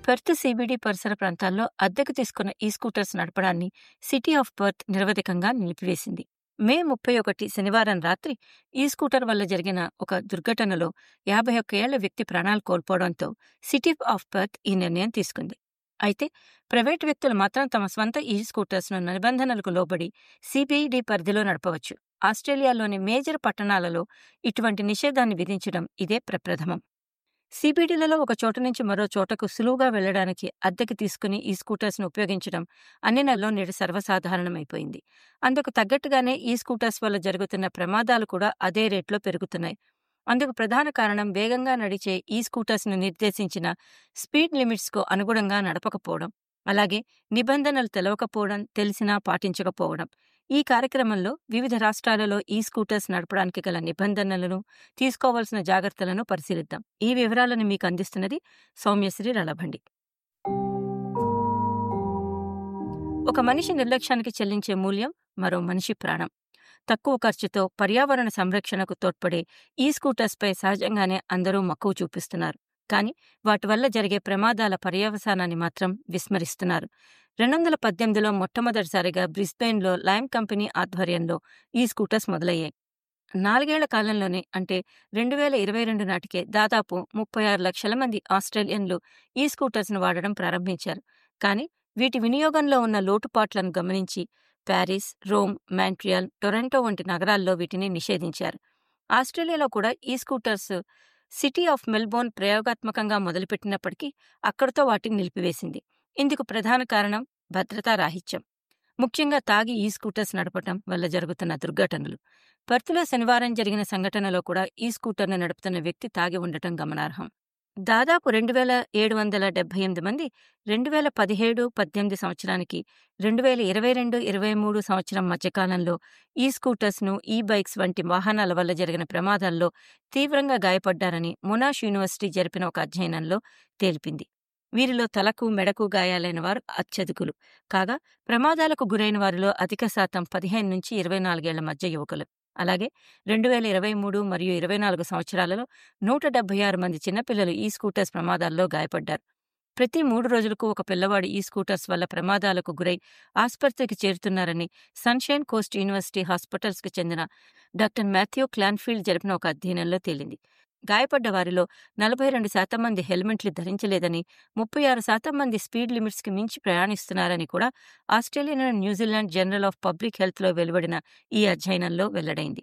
Perth CBD పరిసర ప్రాంతాల్లో అద్దెకు తీసుకున్న ఈ స్కూటర్స్ నడపడాన్ని సిటీ ఆఫ్ పర్త్ నిరవధికంగా నిలిపివేసింది మే ముప్పై ఒకటి శనివారం రాత్రి ఈ స్కూటర్ వల్ల జరిగిన ఒక దుర్ఘటనలో యాభై ఒక్క ఏళ్ల వ్యక్తి ప్రాణాలు కోల్పోవడంతో సిటీ ఆఫ్ పర్త్ ఈ నిర్ణయం తీసుకుంది అయితే ప్రైవేట్ వ్యక్తులు మాత్రం తమ స్వంత ఈ స్కూటర్స్ను నిబంధనలకు లోబడి సిబిఐడి పరిధిలో నడపవచ్చు ఆస్ట్రేలియాలోని మేజర్ పట్టణాలలో ఇటువంటి నిషేధాన్ని విధించడం ఇదే ప్రప్రథమం సిబిడిలలో ఒక చోట నుంచి మరో చోటకు సులువుగా వెళ్లడానికి అద్దెకి తీసుకుని ఈ స్కూటర్స్ను ఉపయోగించడం అన్ని నెలలో నేడు సర్వసాధారణమైపోయింది అందుకు తగ్గట్టుగానే ఈ స్కూటర్స్ వల్ల జరుగుతున్న ప్రమాదాలు కూడా అదే రేట్లో పెరుగుతున్నాయి అందుకు ప్రధాన కారణం వేగంగా నడిచే ఈ స్కూటర్స్ను నిర్దేశించిన స్పీడ్ లిమిట్స్కు అనుగుణంగా నడపకపోవడం అలాగే నిబంధనలు తెలవకపోవడం తెలిసినా పాటించకపోవడం ఈ కార్యక్రమంలో వివిధ రాష్ట్రాలలో ఈ స్కూటర్స్ నడపడానికి గల నిబంధనలను తీసుకోవాల్సిన జాగ్రత్తలను పరిశీలిద్దాం ఈ వివరాలను మీకు అందిస్తున్నది సౌమ్యశ్రీ రలభండి ఒక మనిషి నిర్లక్ష్యానికి చెల్లించే మూల్యం మరో మనిషి ప్రాణం తక్కువ ఖర్చుతో పర్యావరణ సంరక్షణకు తోడ్పడే ఈ స్కూటర్స్పై సహజంగానే అందరూ మక్కువ చూపిస్తున్నారు కానీ వాటి వల్ల జరిగే ప్రమాదాల పర్యవసానాన్ని మాత్రం విస్మరిస్తున్నారు రెండు వందల పద్దెనిమిదిలో మొట్టమొదటిసారిగా బ్రిస్బెయిన్లో లైమ్ కంపెనీ ఆధ్వర్యంలో ఈ స్కూటర్స్ మొదలయ్యాయి నాలుగేళ్ల కాలంలోనే అంటే రెండు వేల ఇరవై రెండు నాటికే దాదాపు ముప్పై ఆరు లక్షల మంది ఆస్ట్రేలియన్లు ఈ స్కూటర్స్ను వాడడం ప్రారంభించారు కానీ వీటి వినియోగంలో ఉన్న లోటుపాట్లను గమనించి ప్యారిస్ రోమ్ మాంట్రియాల్ టొరంటో వంటి నగరాల్లో వీటిని నిషేధించారు ఆస్ట్రేలియాలో కూడా ఈ స్కూటర్స్ సిటీ ఆఫ్ మెల్బోర్న్ ప్రయోగాత్మకంగా మొదలుపెట్టినప్పటికీ అక్కడితో వాటిని నిలిపివేసింది ఇందుకు ప్రధాన కారణం భద్రతా రాహిత్యం ముఖ్యంగా తాగి ఈ స్కూటర్స్ నడపటం వల్ల జరుగుతున్న దుర్ఘటనలు పర్త్లో శనివారం జరిగిన సంఘటనలో కూడా ఈ స్కూటర్ను నడుపుతున్న వ్యక్తి తాగి ఉండటం గమనార్హం దాదాపు రెండు వేల ఏడు వందల డెబ్బై ఎనిమిది మంది రెండు వేల పదిహేడు పద్దెనిమిది సంవత్సరానికి రెండు వేల ఇరవై రెండు ఇరవై మూడు సంవత్సరం మధ్యకాలంలో ఈ స్కూటర్స్ను ఈ బైక్స్ వంటి వాహనాల వల్ల జరిగిన ప్రమాదాల్లో తీవ్రంగా గాయపడ్డారని మొనాష్ యూనివర్సిటీ జరిపిన ఒక అధ్యయనంలో తేలిపింది వీరిలో తలకు మెడకు గాయాలైన వారు అత్యధికులు కాగా ప్రమాదాలకు గురైన వారిలో అధిక శాతం పదిహేను నుంచి ఇరవై నాలుగేళ్ల మధ్య యువకులు అలాగే రెండు వేల ఇరవై మూడు మరియు ఇరవై నాలుగు సంవత్సరాలలో నూట డెబ్బై ఆరు మంది చిన్నపిల్లలు ఈ స్కూటర్స్ ప్రమాదాల్లో గాయపడ్డారు ప్రతి మూడు రోజులకు ఒక పిల్లవాడు ఈ స్కూటర్స్ వల్ల ప్రమాదాలకు గురై ఆసుపత్రికి చేరుతున్నారని సన్షైన్ కోస్ట్ యూనివర్సిటీ హాస్పిటల్స్కి చెందిన డాక్టర్ మాథ్యూ క్లాన్ఫీల్డ్ జరిపిన ఒక అధ్యయనంలో తేలింది గాయపడ్డ వారిలో నలభై రెండు శాతం మంది హెల్మెట్లు ధరించలేదని ముప్పై ఆరు శాతం మంది స్పీడ్ లిమిట్స్కి మించి ప్రయాణిస్తున్నారని కూడా Australian and New Zealand journal of public హెల్త్లో వెలువడిన ఈ అధ్యయనంలో వెల్లడైంది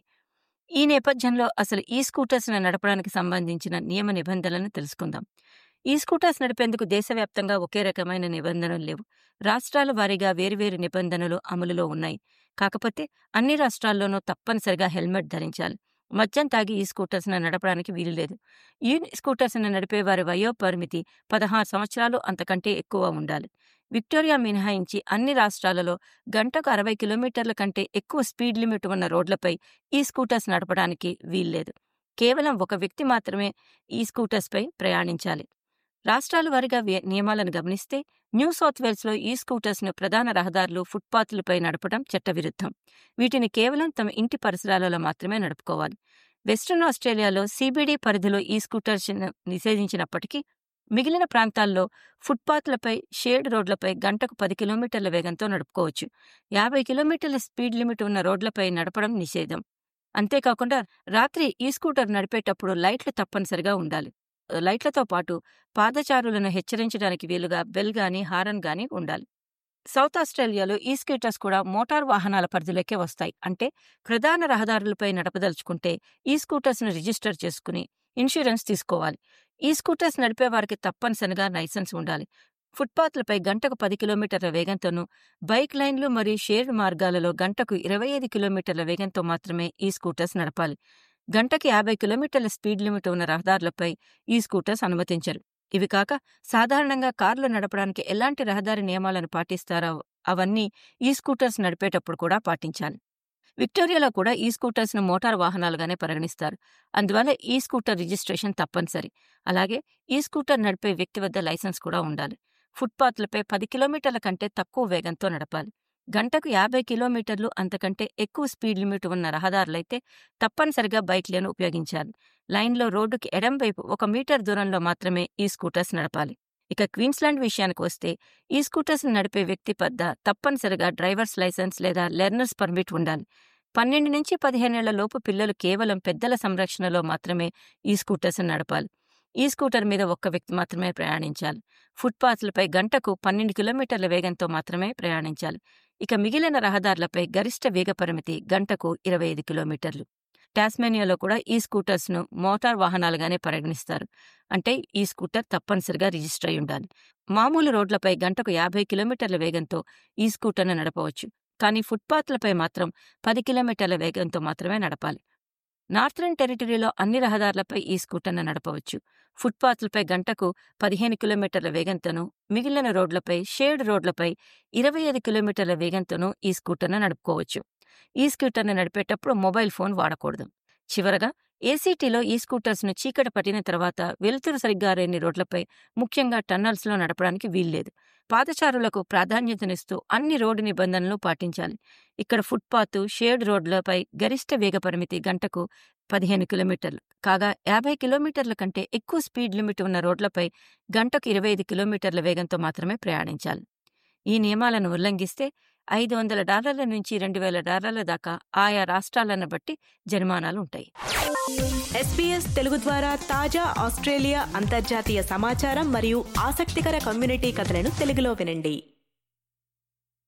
ఈ నేపథ్యంలో అసలు ఈ స్కూటర్స్ను నడపడానికి సంబంధించిన నియమ నిబంధనలను తెలుసుకుందాం ఈ స్కూటర్స్ నడిపేందుకు దేశవ్యాప్తంగా ఒకే రకమైన నిబంధనలు లేవు రాష్ట్రాల వారీగా వేరువేరు నిబంధనలు అమలులో ఉన్నాయి కాకపోతే అన్ని రాష్ట్రాల్లోనూ తప్పనిసరిగా హెల్మెట్ ధరించాలి మద్యం తాగి ఈ స్కూటర్స్ను నడపడానికి వీలులేదు ఈ స్కూటర్స్ను నడిపే వారి వయో పరిమితి పదహారు సంవత్సరాలు అంతకంటే ఎక్కువ ఉండాలి విక్టోరియా మినహాయించి అన్ని రాష్ట్రాలలో గంటకు అరవై కిలోమీటర్ల కంటే ఎక్కువ స్పీడ్ లిమిట్ ఉన్న రోడ్లపై ఈ స్కూటర్స్ నడపడానికి వీల్లేదు కేవలం ఒక వ్యక్తి మాత్రమే ఈ స్కూటర్స్పై ప్రయాణించాలి రాష్ట్రాల వారిగా నియమాలను గమనిస్తే న్యూ సౌత్ వేల్స్లో ఈ స్కూటర్స్ను ప్రధాన రహదారులు ఫుట్పాత్లపై నడపడం చట్టవిరుద్ధం వీటిని కేవలం తమ ఇంటి పరిసరాలలో మాత్రమే నడుపుకోవాలి వెస్ట్రన్ ఆస్ట్రేలియాలో సీబీడీ పరిధిలో ఈ స్కూటర్స్ నిషేధించినప్పటికీ మిగిలిన ప్రాంతాల్లో ఫుట్పాత్లపై షేడ్ రోడ్లపై గంటకు పది కిలోమీటర్ల వేగంతో నడుపుకోవచ్చు యాభై కిలోమీటర్ల స్పీడ్ లిమిట్ ఉన్న రోడ్లపై నడపడం నిషేధం అంతేకాకుండా రాత్రి ఈ స్కూటర్ నడిపేటప్పుడు లైట్లు తప్పనిసరిగా ఉండాలి లైట్లతో పాటు పాదచారులను హెచ్చరించడానికి వీలుగా బెల్ గాని హారన్ గాని ఉండాలి సౌత్ ఆస్ట్రేలియాలో ఈ స్కూటర్స్ కూడా మోటార్ వాహనాల పరిధిలోకే వస్తాయి అంటే ప్రధాన రహదారులపై నడపదలుచుకుంటే ఈ స్కూటర్స్ను రిజిస్టర్ చేసుకుని ఇన్సూరెన్స్ తీసుకోవాలి ఈ స్కూటర్స్ నడిపే వారికి తప్పనిసరిగా లైసెన్స్ ఉండాలి ఫుట్పాత్లపై గంటకు పది కిలోమీటర్ల వేగంతోనూ బైక్ లైన్లు మరియు షేర్ మార్గాలలో గంటకు ఇరవై ఐదు కిలోమీటర్ల వేగంతో మాత్రమే ఈ స్కూటర్స్ నడపాలి గంటకి యాభై కిలోమీటర్ల స్పీడ్ లిమిట్ ఉన్న రహదారులపై ఈ స్కూటర్స్ అనుమతించరు ఇవి కాక సాధారణంగా కార్లు నడపడానికి ఎలాంటి రహదారి నియమాలను పాటిస్తారో అవన్నీ ఈ స్కూటర్స్ నడిపేటప్పుడు కూడా పాటించాలి విక్టోరియాలో కూడా ఈ స్కూటర్స్ ను మోటార్ వాహనాలుగానే పరిగణిస్తారు అందువల్ల ఈ స్కూటర్ రిజిస్ట్రేషన్ తప్పనిసరి అలాగే ఈ స్కూటర్ నడిపే వ్యక్తి వద్ద లైసెన్స్ కూడా ఉండాలి ఫుట్పాత్లపై పది కిలోమీటర్ల కంటే తక్కువ వేగంతో నడపాలి గంటకు యాభై కిలోమీటర్లు అంతకంటే ఎక్కువ స్పీడ్ లిమిట్ ఉన్న రహదారులైతే తప్పనిసరిగా బైక్లను ఉపయోగించాలి లైన్లో రోడ్డుకి ఎడం వైపు ఒక మీటర్ దూరంలో మాత్రమే ఈ స్కూటర్స్ నడపాలి ఇక క్వీన్స్లాండ్ విషయానికి వస్తే ఈ స్కూటర్స్ నడిపే వ్యక్తి వద్ద తప్పనిసరిగా డ్రైవర్స్ లైసెన్స్ లేదా లెర్నర్స్ పర్మిట్ ఉండాలి పన్నెండు నుంచి పదిహేనేళ్ల లోపు పిల్లలు కేవలం పెద్దల సంరక్షణలో మాత్రమే ఈ స్కూటర్స్ నడపాలి ఈ స్కూటర్ మీద ఒక్క వ్యక్తి మాత్రమే ప్రయాణించాలి ఫుట్పాత్లపై గంటకు పన్నెండు కిలోమీటర్ల వేగంతో మాత్రమే ప్రయాణించాలి ఇక మిగిలిన రహదారులపై గరిష్ట వేగ పరిమితి గంటకు ఇరవై ఐదు కిలోమీటర్లు టాస్మేనియాలో కూడా ఈ స్కూటర్స్ ను మోటార్ వాహనాలుగానే పరిగణిస్తారు అంటే ఈ స్కూటర్ తప్పనిసరిగా రిజిస్టర్ అయి ఉండాలి మామూలు రోడ్లపై గంటకు యాభై కిలోమీటర్ల వేగంతో ఈ స్కూటర్ను నడపవచ్చు కానీ ఫుట్పాత్లపై మాత్రం పది కిలోమీటర్ల వేగంతో మాత్రమే నడపాలి నార్థరన్ టెరిటరీలో అన్ని రహదారులపై ఈ స్కూటర్ను నడపవచ్చు ఫుట్పాత్లపై గంటకు పదిహేను కిలోమీటర్ల వేగంతోనూ మిగిలిన రోడ్లపై షేడ్ రోడ్లపై ఇరవై ఐదు కిలోమీటర్ల వేగంతోనూ ఈ స్కూటర్ను నడుపుకోవచ్చు ఈ స్కూటర్ను నడిపేటప్పుడు మొబైల్ ఫోన్ వాడకూడదు చివరగా ఏసీటీలో ఈ స్కూటర్స్ను చీకటి పట్టిన తర్వాత వెలుతురు సరిగ్గా లేని రోడ్లపై ముఖ్యంగా టన్నల్స్లో నడపడానికి వీల్లేదు పాదచారులకు ప్రాధాన్యతనిస్తూ అన్ని రోడ్డు నిబంధనలు పాటించాలి ఇక్కడ ఫుట్పాత్ షేడ్ రోడ్లపై గరిష్ట వేగ పరిమితి గంటకు పదిహేను కిలోమీటర్లు కాగా యాభై కిలోమీటర్ల కంటే ఎక్కువ స్పీడ్ లిమిట్ ఉన్న రోడ్లపై గంటకు ఇరవై ఐదు కిలోమీటర్ల వేగంతో మాత్రమే ప్రయాణించాలి ఈ నియమాలను ఉల్లంఘిస్తే ఐదు వందల డాలర్ల నుంచి రెండు వేల డాలర్ల దాకా ఆయా రాష్ట్రాలను బట్టి జరిమానాలు ఉంటాయి ఎస్పీఎస్ తెలుగు ద్వారా తాజా ఆస్ట్రేలియా అంతర్జాతీయ సమాచారం మరియు ఆసక్తికర కమ్యూనిటీ కథలను తెలుగులో వినండి